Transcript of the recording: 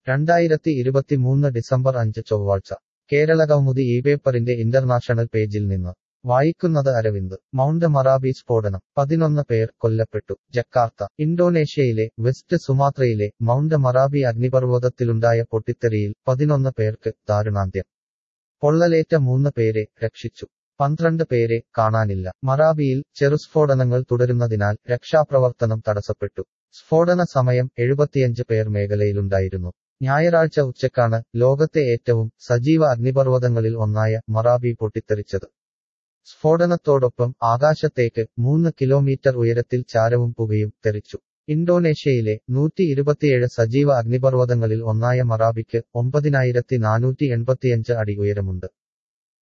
രണ്ടായിരത്തി ഇരുപത്തിമൂന്ന് ഡിസംബർ അഞ്ച് ചൊവ്വാഴ്ച കേരള കൗമുദി ഈ പേപ്പറിന്റെ ഇന്റർനാഷണൽ പേജിൽ നിന്ന് വായിക്കുന്നത് അരവിന്ദ് മൗണ്ട് മറാബി സ്ഫോടനം പതിനൊന്ന് പേർ കൊല്ലപ്പെട്ടു ജക്കാർത്ത ഇന്തോനേഷ്യയിലെ വെസ്റ്റ് സുമാത്രയിലെ മൗണ്ട് മറാബി അഗ്നിപർവ്വതത്തിലുണ്ടായ പൊട്ടിത്തെറിയിൽ പതിനൊന്ന് പേർക്ക് ദാരുണാന്ത്യം പൊള്ളലേറ്റ മൂന്ന് പേരെ രക്ഷിച്ചു പന്ത്രണ്ട് പേരെ കാണാനില്ല മറാബിയിൽ ചെറുസ്ഫോടനങ്ങൾ തുടരുന്നതിനാൽ രക്ഷാപ്രവർത്തനം തടസ്സപ്പെട്ടു സ്ഫോടന സമയം എഴുപത്തിയഞ്ച് പേർ മേഖലയിലുണ്ടായിരുന്നു ഞായറാഴ്ച ഉച്ചക്കാണ് ലോകത്തെ ഏറ്റവും സജീവ അഗ്നിപർവ്വതങ്ങളിൽ ഒന്നായ മറാബി പൊട്ടിത്തെറിച്ചത് സ്ഫോടനത്തോടൊപ്പം ആകാശത്തേക്ക് മൂന്ന് കിലോമീറ്റർ ഉയരത്തിൽ ചാരവും പുകയും തെറിച്ചു ഇന്തോനേഷ്യയിലെ നൂറ്റി ഇരുപത്തിയേഴ് സജീവ അഗ്നിപർവ്വതങ്ങളിൽ ഒന്നായ മറാബിക്ക് ഒമ്പതിനായിരത്തി നാനൂറ്റി എൺപത്തിയഞ്ച് അടി ഉയരമുണ്ട്